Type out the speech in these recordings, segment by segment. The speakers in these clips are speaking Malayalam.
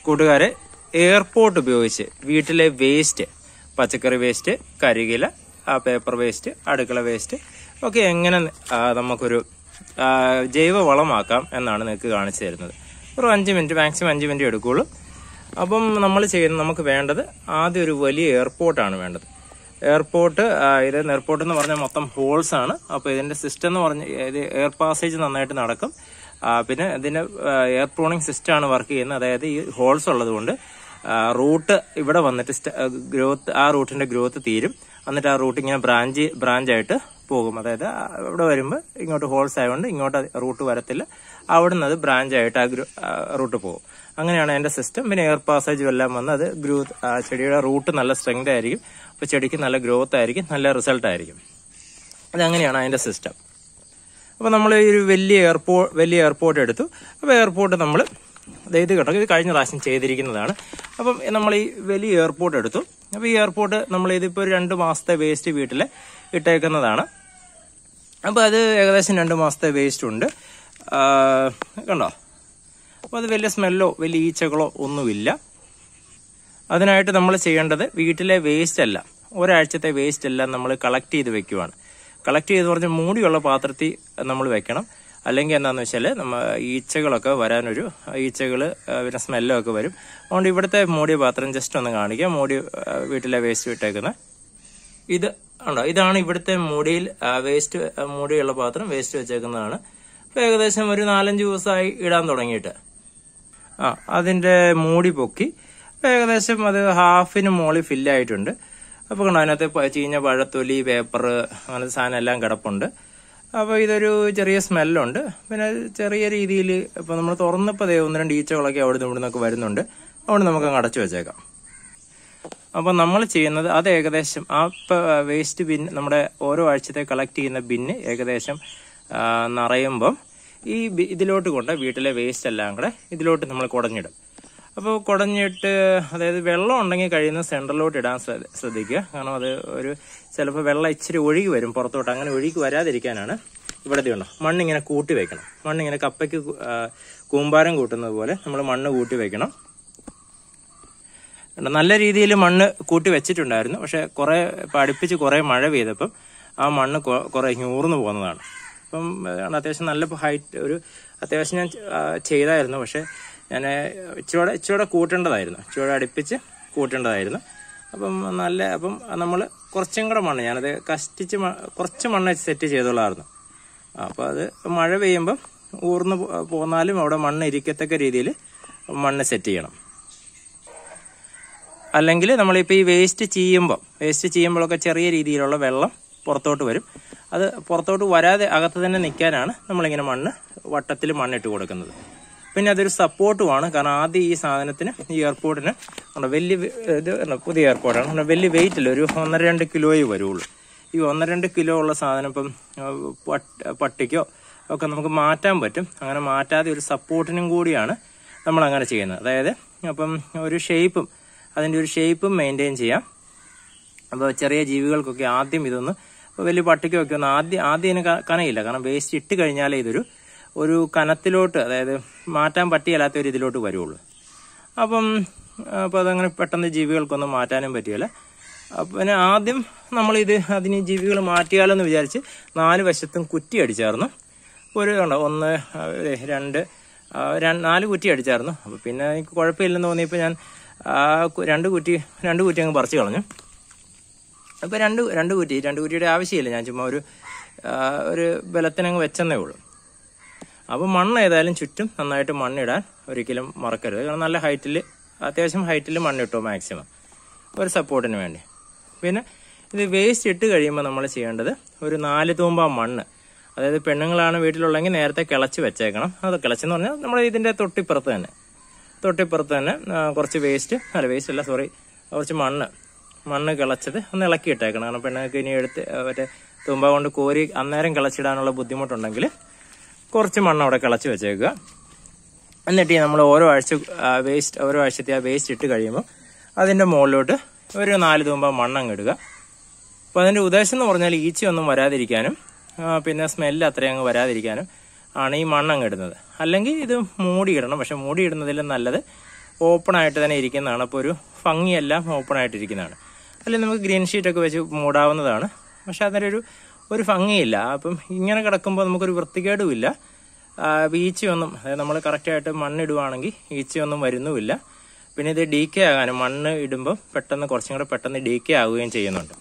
കൂട്ടുകാരെ എയർപോർട്ട് ഉപയോഗിച്ച് വീട്ടിലെ വേസ്റ്റ് പച്ചക്കറി വേസ്റ്റ് കരികില ആ പേപ്പർ വേസ്റ്റ് അടുക്കള വേസ്റ്റ് ഒക്കെ എങ്ങനെ ആ, നമുക്കൊരു ആ, ജൈവ വളമാക്കാം എന്നാണ് നിങ്ങൾക്ക് കാണിച്ചു തരുന്നത് ഒരു അഞ്ച് മിനിറ്റ് മാക്സിമം അഞ്ച് മിനിറ്റ് എടുക്കുകയുള്ളൂ അപ്പം നമ്മൾ ചെയ്യുന്ന നമുക്ക് വേണ്ടത് ആദ്യം ഒരു വലിയ എയർപോർട്ടാണ് വേണ്ടത് എയർപോർട്ട് ആ, ഇത് എയർപോർട്ട് എന്ന് പറഞ്ഞാൽ മൊത്തം ഹോൾസ് ആണ് അപ്പോൾ ഇതിന്റെ സിസ്റ്റം എന്ന് പറഞ്ഞ ഇത് എയർ പാസേജ് നന്നായിട്ട് നടക്കും ആ, പിന്നെ ഇതിന്റെ എയർ പ്രോണിങ് സിസ്റ്റം ആണ് വർക്ക് ചെയ്യുന്നത് അതായത് ഈ ഹോൾസ് ഉള്ളത് കൊണ്ട് റൂട്ട് ഇവിടെ വന്നിട്ട് ഗ്രോത്ത് ആ റൂട്ടിന്റെ ഗ്രോത്ത് തീരും എന്നിട്ട് ആ റൂട്ട് ഇങ്ങനെ ബ്രാഞ്ച് ബ്രാഞ്ച് ആയിട്ട് പോകും അതായത് ആ ഇവിടെ വരുമ്പോൾ ഇങ്ങോട്ട് ഹോൾസ് ആയതുകൊണ്ട് ഇങ്ങോട്ട് റൂട്ട് വരത്തില്ല അവിടെ നിന്ന് അത് ബ്രാഞ്ച് ആയിട്ട് ആ റൂട്ട് പോകും അങ്ങനെയാണ് അതിന്റെ സിസ്റ്റം പിന്നെ എയർ പാസേജും എല്ലാം വന്ന് അത് ഗ്രോത്ത് ചെടിയുടെ റൂട്ട് നല്ല സ്ട്രെങ്ത് ആയിരിക്കും അപ്പോൾ ചെടിക്ക് നല്ല ഗ്രോത്ത് ആയിരിക്കും നല്ല റിസൾട്ട് ആയിരിക്കും അതങ്ങനെയാണ് അതിന്റെ സിസ്റ്റം അപ്പോൾ നമ്മൾ ഈ ഒരു വലിയ എയർപോർട്ട് വലിയ എയർപോർട്ട് എടുത്തു അപ്പോൾ എയർപോർട്ട് നമ്മൾ ഇത് കേട്ടോ ഇത് കഴിഞ്ഞ പ്രാവശ്യം ചെയ്തിരിക്കുന്നതാണ് അപ്പം നമ്മൾ ഈ വലിയ എയർപോർട്ട് എടുത്തു അപ്പോൾ ഈ എയർപോർട്ട് നമ്മൾ ഇതിപ്പോൾ ഒരു രണ്ട് മാസത്തെ വേസ്റ്റ് വീട്ടിൽ ഇട്ടേക്കുന്നതാണ് അപ്പോൾ അത് ഏകദേശം രണ്ട് മാസത്തെ വേസ്റ്റ് ഉണ്ട് ആ, കണ്ടോ അപ്പോൾ അത് വലിയ സ്മെല്ലോ വലിയ ഈച്ചകളോ ഒന്നുമില്ല അതിനായിട്ട് നമ്മൾ ചെയ്യേണ്ടത് വീട്ടിലെ വേസ്റ്റ് അല്ല ഒരാഴ്ചത്തെ വേസ്റ്റ് എല്ലാം നമ്മൾ കളക്ട് ചെയ്ത് വെക്കുവാണ് കളക്ട് ചെയ്ത് പറഞ്ഞ് മൂടിയുള്ള പാത്രത്തിൽ നമ്മൾ വെക്കണം അല്ലെങ്കിൽ എന്താണെന്ന് വെച്ചാൽ നമ്മ ഈച്ചകളൊക്കെ വരാനൊരു ഈച്ചകൾ പിന്നെ സ്മെല്ലൊക്കെ വരും അതുകൊണ്ട് ഇവിടുത്തെ മൂടിയ പാത്രം ജസ്റ്റ് ഒന്ന് കാണിക്കാം മൂടി ആ, വീട്ടിലെ വേസ്റ്റ് വിട്ടേക്കുന്നത് ഇത് ഉണ്ടോ ഇതാണ് ഇവിടുത്തെ മൂടിയിൽ വേസ്റ്റ് മൂടിയുള്ള പാത്രം വേസ്റ്റ് വെച്ചേക്കുന്നതാണ് ഇപ്പൊ ഏകദേശം ഒരു നാലഞ്ച് ദിവസമായി ഇടാൻ തുടങ്ങിയിട്ട് ആ അതിന്റെ മൂടി പൊക്കി ഇപ്പൊ ഏകദേശം അത് ഹാഫിന് മോളിൽ ഫില്ലായിട്ടുണ്ട് അപ്പോൾ കണ്ടോ അതിനകത്ത് പ- ചീഞ്ഞ പഴത്തൊലി പേപ്പർ അങ്ങനത്തെ സാധനം എല്ലാം കിടപ്പുണ്ട് അപ്പോൾ ഇതൊരു ചെറിയ സ്മെല്ലുണ്ട് പിന്നെ ചെറിയ രീതിയിൽ ഇപ്പോൾ നമ്മൾ തുറന്നപ്പോൾ ദേ ഒന്ന് രണ്ട് ഈച്ചകളൊക്കെ അവിടെ നിന്ന് ഇവിടെ നിന്നൊക്കെ വരുന്നുണ്ട് അതുകൊണ്ട് നമുക്ക് അങ്ങ് അടച്ചു വെച്ചേക്കാം അപ്പം നമ്മൾ ചെയ്യുന്നത് അത് ഏകദേശം ആ വേസ്റ്റ് ബിൻ നമ്മുടെ ഓരോ ആഴ്ചത്തെ കളക്ട് ചെയ്യുന്ന ബിന്ന് ഏകദേശം ആ, നിറയുമ്പം ഈ ബി- ഇതിലോട്ട് കൊണ്ട് വീട്ടിലെ വേസ്റ്റ് എല്ലാം കൂടെ ഇതിലോട്ട് നമ്മൾ കുടഞ്ഞിടും അപ്പോൾ കുടഞ്ഞിട്ട് അതായത് വെള്ളം ഉണ്ടെങ്കിൽ കഴിയുന്ന സെൻറ്ററിലോട്ട് ഇടാൻ ശ്രദ്ധ- ശ്രദ്ധിക്കുക കാരണം അത് ഒരു ചിലപ്പോൾ വെള്ളം ഇച്ചിരി ഒഴുകി വരും പുറത്തോട്ട് അങ്ങനെ ഒഴുകി വരാതിരിക്കാനാണ് ഇവിടെ ഉണ്ടോ മണ്ണിങ്ങനെ കൂട്ടി വെക്കണം മണ്ണിങ്ങനെ കപ്പയ്ക്ക് കു- ആ, കൂമ്പാരം കൂട്ടുന്നത് പോലെ നമ്മൾ മണ്ണ് കൂട്ടി വെക്കണം ഉണ്ട്. നല്ല രീതിയിൽ മണ്ണ് കൂട്ടി വെച്ചിട്ടുണ്ടായിരുന്നു പക്ഷെ കുറെ ഇപ്പം അടുപ്പിച്ച് കുറെ മഴ പെയ്തപ്പം ആ മണ്ണ് കൊ- കുറെ ഞൂർന്നു പോകുന്നതാണ് അപ്പം ഏതാണ്ട് അത്യാവശ്യം നല്ല ഹൈറ്റ് ഒരു അത്യാവശ്യം ഞാൻ ആ, ചെയ്തായിരുന്നു പക്ഷെ ഞാൻ ഇച്ചിരൂടെ ഇച്ചിരൂടെ കൂട്ടേണ്ടതായിരുന്നു ഇച്ചിരൂടെ അടുപ്പിച്ച് കൂട്ടേണ്ടതായിരുന്നു അപ്പം നല്ല അപ്പം നമ്മൾ കുറച്ചും കൂടെ മണ്ണ് ഞാനത് കഷ്ടിച്ച് മ- കുറച്ച് മണ്ണ് സെറ്റ് ചെയ്തോളായിരുന്നു അപ്പോൾ അത് മഴ പെയ്യുമ്പം ഊർന്ന് പോ- പോന്നാലും അവിടെ മണ്ണ് ഇരിക്കത്തക്ക രീതിയിൽ മണ്ണ് സെറ്റ് ചെയ്യണം അല്ലെങ്കിൽ നമ്മളിപ്പോൾ ഈ വേസ്റ്റ് ചെയ്യുമ്പോൾ വേസ്റ്റ് ചെയ്യുമ്പോഴൊക്കെ ചെറിയ രീതിയിലുള്ള വെള്ളം പുറത്തോട്ട് വരും അത് പുറത്തോട്ട് വരാതെ അകത്ത് തന്നെ നിൽക്കാനാണ് നമ്മളിങ്ങനെ മണ്ണ് വട്ടത്തിൽ മണ്ണിട്ട് കൊടുക്കുന്നത് പിന്നെ അതൊരു സപ്പോർട്ടുമാണ് കാരണം ആദ്യം ഈ സാധനത്തിന് ഈ എയർപോർട്ടിന് ഉണ്ട് വലിയ വെ- ഇത് ഉണ്ട് പുതിയ എയർപോർട്ടാണ് ഉണ്ട് വലിയ വെയിറ്റ് ഇല്ല ഒരു ഒന്നര രണ്ട് കിലോയെ വരുള്ളൂ ഈ ഒന്നര രണ്ട് കിലോ ഉള്ള സാധനം ഇപ്പം ആ, പട്ട്- പട്ടിക്കോ ഒക്കെ നമുക്ക് മാറ്റാൻ പറ്റും അങ്ങനെ മാറ്റാതെ ഒരു സപ്പോർട്ടിനും കൂടിയാണ് നമ്മൾ അങ്ങനെ ചെയ്യുന്നത് അതായത് അപ്പം ഒരു ഷേപ്പും അതിൻ്റെ ഒരു ഷേപ്പും മെയിൻറ്റെയിൻ ചെയ്യാം അപ്പോൾ ചെറിയ ജീവികൾക്കൊക്കെ ആദ്യം ഇതൊന്ന് ഇപ്പോൾ വലിയ പട്ടിക്കൊക്കെ ഒന്ന് ആദ്യം ആദ്യം ഇതിന് ക- കനയില്ല കാരണം വേസ്റ്റ് ഇട്ട് കഴിഞ്ഞാലേ ഇതൊരു ഒരു കനത്തിലോട്ട് അതായത് മാറ്റാൻ പറ്റിയല്ലാത്ത ഒരു ഇതിലോട്ട് വരുള്ളൂ അപ്പം അപ്പോൾ അതങ്ങനെ പെട്ടെന്ന് ജീവികൾക്കൊന്നും മാറ്റാനും പറ്റിയല്ല അപ്പം പിന്നെ ആദ്യം നമ്മളിത് അതിന് ഈ ജീവികൾ മാറ്റിയാലോ എന്ന് വിചാരിച്ച് നാല് വശത്തും കുറ്റി അടിച്ചായിരുന്നു ഒരു കണ്ടോ ഒന്ന് ആ, ഏ, രണ്ട് ആ, ര- നാല് കുറ്റി അടിച്ചായിരുന്നു അപ്പോൾ പിന്നെ എനിക്ക് കുഴപ്പമില്ലെന്ന് തോന്നിയപ്പോൾ ഞാൻ ആ കു- രണ്ട് കുറ്റി രണ്ട് കുറ്റി അങ്ങ് പറിച്ചു കളഞ്ഞു അപ്പോൾ രണ്ട് രണ്ട് കുറ്റി രണ്ട് കുറ്റിയുടെ ആവശ്യമില്ല ഞാൻ ചുമ്മാ ഒരു ആ, ഒരു ബലത്തിനങ്ങ് വെച്ചെന്നേ ഉള്ളൂ അപ്പോൾ മണ്ണ് ഏതായാലും ചുറ്റും നന്നായിട്ട് മണ്ണിടാൻ ഒരിക്കലും മറക്കരുത് കാരണം നല്ല ഹൈറ്റിൽ അത്യാവശ്യം ഹൈറ്റിൽ മണ്ണിട്ടോ മാക്സിമം ഒരു സപ്പോർട്ടിന് വേണ്ടി പിന്നെ ഇത് വേസ്റ്റ് ഇട്ട് കഴിയുമ്പോൾ നമ്മൾ ചെയ്യേണ്ടത് ഒരു നാല് തൂമ്പ മണ്ണ് അതായത് പെണ്ണുങ്ങളാണ് വീട്ടിലുള്ളെങ്കിൽ നേരത്തെ കിളച്ച് വെച്ചേക്കണം അത് കിളച്ചെന്ന് പറഞ്ഞാൽ നമ്മൾ ഇതിൻ്റെ തൊട്ടിപ്പുറത്ത് തന്നെ തൊട്ടിപ്പുറത്ത് തന്നെ ആ, കുറച്ച് വേസ്റ്റ് അല്ല വേസ്റ്റ് അല്ല സോറി കുറച്ച് മണ്ണ് മണ്ണ് കിളച്ചത് ഒന്ന് ഇളക്കി ഇട്ടേക്കണം കാരണം പെണ്ണുങ്ങൾക്ക് ഇനി എടുത്ത് ആ, മറ്റേ തുമ്പ കൊണ്ട് കോരി അന്നേരം കിളച്ചിടാനുള്ള ബുദ്ധിമുട്ടുണ്ടെങ്കിൽ കുറച്ച് മണ്ണ് അവിടെ കിളച്ച് വെച്ചേക്കുക എന്നിട്ട് നമ്മൾ ഓരോ ആഴ്ച വേസ്റ്റ് ഓരോ ആഴ്ചത്തെ ആ വേസ്റ്റ് ഇട്ട് കഴിയുമ്പോൾ അതിൻ്റെ മുകളിലോട്ട് ഒരു നാല് തൂമ്പ മണ്ണങ്ങ് ഇടുക അപ്പോൾ അതിൻ്റെ ഉദ്ദേശം എന്ന് പറഞ്ഞാൽ ഈച്ചയൊന്നും വരാതിരിക്കാനും ആ, പിന്നെ സ്മെല്ല് അത്രയും അങ്ങ് വരാതിരിക്കാനും ആണ് ഈ മണ്ണങ്ങ് ഇടുന്നത് അല്ലെങ്കിൽ ഇത് മൂടിയിടണം പക്ഷെ മൂടിയിടുന്നതിലും നല്ലത് ഓപ്പൺ ആയിട്ട് തന്നെ ഇരിക്കുന്നതാണ് അപ്പോൾ ഒരു ഭംഗിയെല്ലാം ഓപ്പൺ ആയിട്ടിരിക്കുന്നതാണ് അല്ലെങ്കിൽ നമുക്ക് ഗ്രീൻ ഷീറ്റൊക്കെ വെച്ച് മൂടാവുന്നതാണ് പക്ഷെ അതിനൊരു ഒരു ഭംഗിയില്ല അപ്പം ഇങ്ങനെ കിടക്കുമ്പോൾ നമുക്കൊരു വൃത്തികേടുമില്ല ആ, ഈച്ചയൊന്നും അതായത് നമ്മൾ കറക്റ്റായിട്ട് മണ്ണിടുവാണെങ്കിൽ ഈച്ചയൊന്നും വരുന്നുമില്ല പിന്നെ ഇത് ഡി കെ ആകാനും മണ്ണ് ഇടുമ്പോൾ പെട്ടെന്ന് കുറച്ചും കൂടെ പെട്ടെന്ന് ഡി കെ ആവുകയും ചെയ്യുന്നുണ്ട്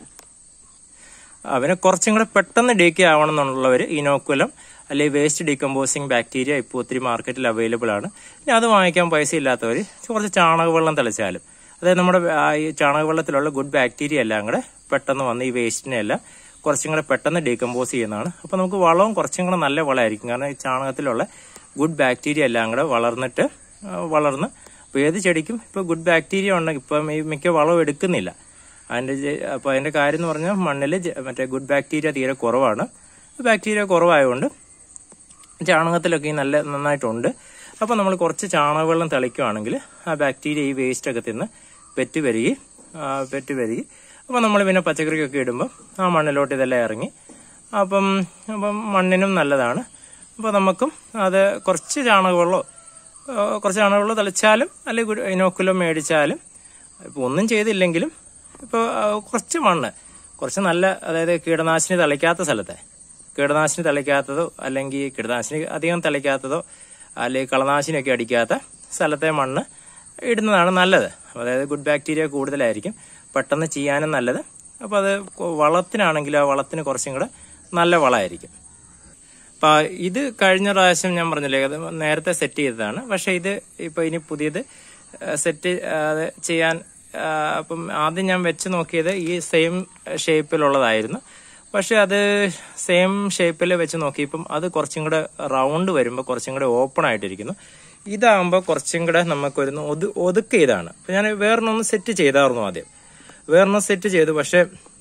അവന് കുറച്ചും കൂടെ പെട്ടെന്ന് ഡി കെ ആവണം എന്നുള്ളവർ ഇനോക്കുലം അല്ലെങ്കിൽ വേസ്റ്റ് ഡീകമ്പോസിങ് ബാക്ടീരിയ ഇപ്പോൾ ഒത്തിരി മാർക്കറ്റിൽ അവൈലബിൾ ആണ് ഇനി അത് വാങ്ങിക്കാൻ പൈസ ഇല്ലാത്തവർ കുറച്ച് ചാണകവെള്ളം തെളിച്ചാലും അതായത് നമ്മുടെ ആ ഈ ചാണകവെള്ളത്തിലുള്ള ഗുഡ് ബാക്ടീരിയ എല്ലാം കൂടെ പെട്ടെന്ന് വന്ന് ഈ വേസ്റ്റിനെ എല്ലാം കുറച്ചും കൂടെ പെട്ടെന്ന് ഡീകമ്പോസ് ചെയ്യുന്നതാണ് അപ്പോൾ നമുക്ക് വളവും കുറച്ചും കൂടെ നല്ല വളമായിരിക്കും കാരണം ഈ ചാണകത്തിലുള്ള ഗുഡ് ബാക്ടീരിയ എല്ലാം കൂടെ വളർന്നിട്ട് ആ, വളർന്ന് അപ്പോൾ ഏത് ചെടിക്കും ഇപ്പോൾ ഗുഡ് ബാക്ടീരിയ ഉണ്ടെങ്കിൽ ഇപ്പം ഈ മിക്ക വളവും എടുക്കുന്നില്ല അതിന്റെ ജെ- അപ്പൊ അതിന്റെ കാര്യം എന്ന് പറഞ്ഞാൽ മണ്ണിൽ മറ്റേ ഗുഡ് ബാക്ടീരിയ തീരെ കുറവാണ് ബാക്ടീരിയ കുറവായതുകൊണ്ട് ചാണകത്തിലൊക്കെ ഈ നല്ല നന്നായിട്ടുണ്ട് അപ്പോൾ നമ്മൾ കുറച്ച് ചാണകവെള്ളം തളിക്കുകയാണെങ്കിൽ ആ ബാക്ടീരിയ ഈ വേസ്റ്റ് ഒക്കെ തിന്ന് പെറ്റ് വരികയും ആ, പെറ്റ് വരികയും അപ്പോൾ നമ്മൾ പിന്നെ പച്ചക്കറിക്കൊക്കെ ഇടുമ്പോൾ ആ മണ്ണിലോട്ട് ഇതെല്ലാം ഇറങ്ങി അപ്പം അപ്പം മണ്ണിനും നല്ലതാണ് അപ്പോൾ നമുക്കും അത് കുറച്ച് ചാണകവെള്ളമോ ആ, കുറച്ച് ചാണകവെള്ളം തളിച്ചാലും അല്ലെങ്കിൽ ഇനോക്കുലം മേടിച്ചാലും ഇപ്പോൾ ഒന്നും ചെയ്തില്ലെങ്കിലും ഇപ്പോൾ കുറച്ച് മണ്ണ് കുറച്ച് നല്ല അതായത് കീടനാശിനി തളിക്കാത്ത സ്ഥലത്തെ കീടനാശിനി തളിക്കാത്തതോ അല്ലെങ്കിൽ കീടനാശിനി അധികം തളിക്കാത്തതോ അല്ലെങ്കിൽ കളനാശിനിയൊക്കെ അടിക്കാത്ത സ്ഥലത്തെ മണ്ണ് ഇടുന്നതാണ് നല്ലത് അതായത് ഗുഡ് ബാക്ടീരിയ കൂടുതലായിരിക്കും പെട്ടെന്ന് ചെയ്യാനും നല്ലത് അപ്പോൾ അത് വളത്തിനാണെങ്കിൽ ആ വളത്തിന് കുറച്ചും കൂടെ നല്ല വളമായിരിക്കും അപ്പൊ ഇത് കഴിഞ്ഞ പ്രാവശ്യം ഞാൻ പറഞ്ഞില്ലേ അത് നേരത്തെ സെറ്റ് ചെയ്തതാണ് പക്ഷെ ഇത് ഇപ്പൊ ഇനി പുതിയത് സെറ്റ് ചെയ്യാൻ ആ, അപ്പം ആദ്യം ഞാൻ വെച്ച് നോക്കിയത് ഈ സെയിം ഷേപ്പിലുള്ളതായിരുന്നു പക്ഷെ അത് സെയിം ഷേപ്പിൽ വെച്ച് നോക്കിയപ്പം അത് കുറച്ചും കൂടെ റൗണ്ട് വരുമ്പോൾ കുറച്ചും കൂടെ ഓപ്പൺ ആയിട്ടിരിക്കുന്നു ഇതാകുമ്പോൾ കുറച്ചും കൂടെ നമുക്കൊരു ഒതു ഒതുക്ക ഇതാണ് അപ്പൊ ഞാൻ വേറൊന്നൊന്ന് സെറ്റ് ചെയ്തായിരുന്നു ആദ്യം വേറൊന്ന് സെറ്റ് ചെയ്തു പക്ഷെ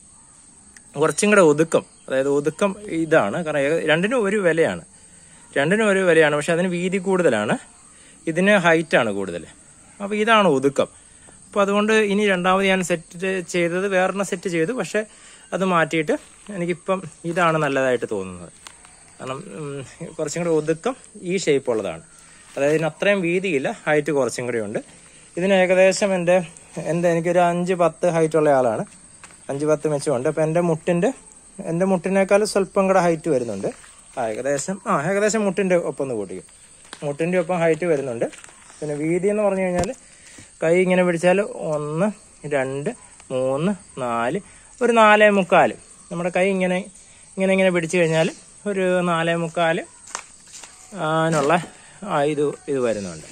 കുറച്ചും കൂടെ ഒതുക്കം അതായത് ഒതുക്കം ഇതാണ് കാരണം ഏക- രണ്ടിനും ഒരു വിലയാണ് രണ്ടിനും ഒരു വിലയാണ് പക്ഷെ അതിന് വീതി കൂടുതലാണ് ഇതിന് ഹൈറ്റ് ആണ് കൂടുതൽ അപ്പോൾ ഇതാണ് ഒതുക്കം അപ്പോൾ അതുകൊണ്ട് ഇനി രണ്ടാമത് ഞാൻ സെറ്റ് ചെയ്തത് വേറൊരെണ്ണം സെറ്റ് ചെയ്തു പക്ഷെ അത് മാറ്റിയിട്ട് എനിക്കിപ്പം ഇതാണ് നല്ലതായിട്ട് തോന്നുന്നത് കാരണം ഉം, കുറച്ചും കൂടെ ഒതുക്കം ഈ ഷേപ്പ് ഉള്ളതാണ് അതായത് ഇതിന് അത്രയും വീതിയില്ല ഹൈറ്റ് കുറച്ചും കൂടെ ഉണ്ട് ഇതിന് ഏകദേശം എൻ്റെ എൻ്റെ എനിക്കൊരു അഞ്ച് പത്ത് ഹൈറ്റ് ഉള്ള ആളാണ് അഞ്ച് പത്ത് മെച്ചമുണ്ട് അപ്പം എൻ്റെ മുട്ടിൻ്റെ എൻ്റെ മുട്ടിനേക്കാൾ സ്വല്പം കൂടെ ഹൈറ്റ് വരുന്നുണ്ട് ആ ഏകദേശം ആ ഏകദേശം മുട്ടിൻ്റെ ഒപ്പം ഒന്ന് കൂട്ടിക്കും മുട്ടിൻ്റെ ഒപ്പം ഹൈറ്റ് വരുന്നുണ്ട് പിന്നെ വീതി എന്ന് പറഞ്ഞു കഴിഞ്ഞാൽ കൈ ഇങ്ങനെ പിടിച്ചാൽ ഒന്ന് രണ്ട് മൂന്ന് നാല് ഒരു നാലേ മുക്കാൽ നമ്മുടെ കൈ ഇങ്ങനെ ഇങ്ങനെ ഇങ്ങനെ പിടിച്ചു കഴിഞ്ഞാൽ ഒരു നാലേ മുക്കാൽ അതിനുള്ള ആ ഇത് ഇത് വരുന്നുണ്ട്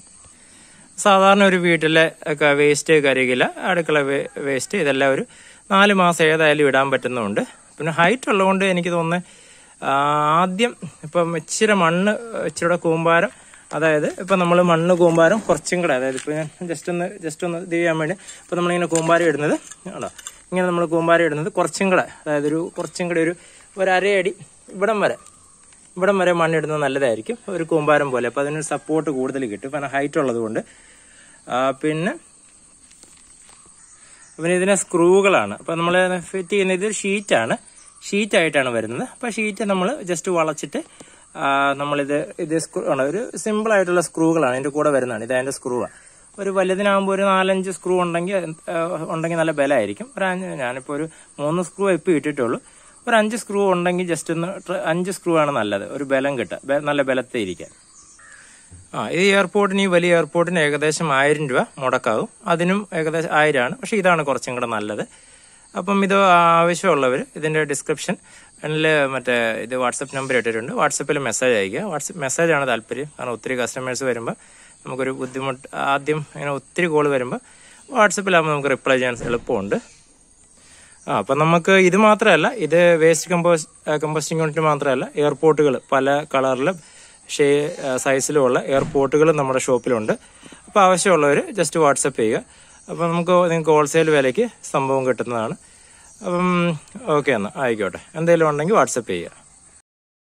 സാധാരണ ഒരു വീട്ടിലെ ഒക്കെ വേസ്റ്റ് കരികില അടുക്കള വേ- വേസ്റ്റ് ഇതെല്ലാം ഒരു നാല് മാസം ഏതായാലും ഇടാൻ പറ്റുന്നുണ്ട് പിന്നെ ഹൈറ്റ് ഉള്ളതുകൊണ്ട് എനിക്ക് തോന്നുന്നത് ആ, ആദ്യം ഇപ്പം ഇച്ചിരി മണ്ണ് ഇച്ചിരി കൂമ്പാരം അതായത് ഇപ്പം നമ്മൾ മണ്ണ് കൂമ്പാരം കുറച്ചും കൂടെ അതായത് ഇപ്പം ഞാൻ ജസ്റ്റ് ഒന്ന് ജസ്റ്റ് ഒന്ന് ഇത് ചെയ്യാൻ വേണ്ടി ഇപ്പം നമ്മളിങ്ങനെ കൂമ്പാരം ഇടുന്നത് ആണോ ഇങ്ങനെ നമ്മൾ കൂമ്പാരം ഇടുന്നത് കുറച്ചും കൂടെ അതായത് ഒരു കുറച്ചും കൂടെ ഒരു ഒരു അരയടി ഇവിടം വരെ ഇവിടം വരെ മണ്ണിടുന്നത് നല്ലതായിരിക്കും ഒരു കൂമ്പാരം പോലെ അപ്പോൾ അതിനൊരു സപ്പോർട്ട് കൂടുതൽ കിട്ടും ഇപ്പം ഹൈറ്റ് ഉള്ളത് കൊണ്ട് ആ, പിന്നെ പിന്നെ ഇതിന് സ്ക്രൂകളാണ് അപ്പം നമ്മൾ ഫിറ്റ് ചെയ്യുന്ന ഇത് ഷീറ്റാണ് ഷീറ്റ് ആയിട്ടാണ് വരുന്നത് അപ്പം ഷീറ്റ് നമ്മൾ ജസ്റ്റ് വളച്ചിട്ട് ആ, നമ്മളിത് ഇത് സ്ക്രൂ ആണ് ഒരു സിമ്പിൾ ആയിട്ടുള്ള സ്ക്രൂകളാണ് ഇതിന്റെ കൂടെ വരുന്നതാണ് ഇത് അതിന്റെ സ്ക്രൂ ആണ് ഒരു വലുതിനാകുമ്പോൾ ഒരു നാലഞ്ച് സ്ക്രൂ ഉണ്ടെങ്കിൽ ആ, ഉണ്ടെങ്കിൽ നല്ല ബലമായിരിക്കും ഒരു അഞ്ച് ഞാനിപ്പോൾ ഒരു മൂന്ന് സ്ക്രൂ ഇപ്പോൾ ഇട്ടിട്ടുള്ളൂ ഒരു അഞ്ച് സ്ക്രൂ ഉണ്ടെങ്കിൽ ജസ്റ്റ് ഒന്ന് ട്ര- അഞ്ച് സ്ക്രൂ ആണ് നല്ലത് ഒരു ബലം കിട്ടുക ബെ- നല്ല ബലത്തെ ഇരിക്കാൻ ആ ഈ എയർപോർട്ടിന് ഈ വലിയ എയർപോർട്ടിന് ഏകദേശം ആയിരം രൂപ മുടക്കാവും അതിനും ഏകദേശം ആയിരമാണ് പക്ഷെ ഇതാണ് കുറച്ചും കൂടെ നല്ലത് അപ്പം ഇത് ആവശ്യമുള്ളവർ ഇതിന്റെ ഡിസ്ക്രിപ്ഷൻ അതിൽ മറ്റേ ഇത് വാട്സപ്പ് നമ്പർ ഇട്ടിട്ടുണ്ട് വാട്സപ്പിൽ മെസ്സേജ് അയക്കുക വാട്സപ്പ് മെസ്സേജാണ് താല്പര്യം കാരണം ഒത്തിരി കസ്റ്റമേഴ്സ് വരുമ്പോൾ നമുക്കൊരു ബുദ്ധിമുട്ട് ആദ്യം ഇങ്ങനെ ഒത്തിരി കോൾ വരുമ്പോൾ വാട്സപ്പിലാകുമ്പോൾ നമുക്ക് റിപ്ലൈ ചെയ്യാൻ എളുപ്പമുണ്ട് ആ അപ്പം നമുക്ക് ഇത് മാത്രമല്ല ഇത് വേസ്റ്റ് കമ്പോസ് കമ്പോസ്റ്റിംഗ് യൂണിറ്റ് മാത്രമല്ല എയർപോർട്ടുകൾ പല കളറിലും ഷേ സൈസിലുമുള്ള എയർപോർട്ടുകൾ നമ്മുടെ ഷോപ്പിലുണ്ട് അപ്പോൾ ആവശ്യമുള്ളവർ ജസ്റ്റ് വാട്സപ്പ് ചെയ്യുക അപ്പം നമുക്ക് നിങ്ങൾക്ക് ഹോൾസെയിൽ വിലയ്ക്ക് സംഭവം കിട്ടുന്നതാണ് അപ്പം ഓക്കെ എന്നാൽ ആയിക്കോട്ടെ എന്തെങ്കിലും ഉണ്ടെങ്കിൽ വാട്സപ്പ് ചെയ്യുക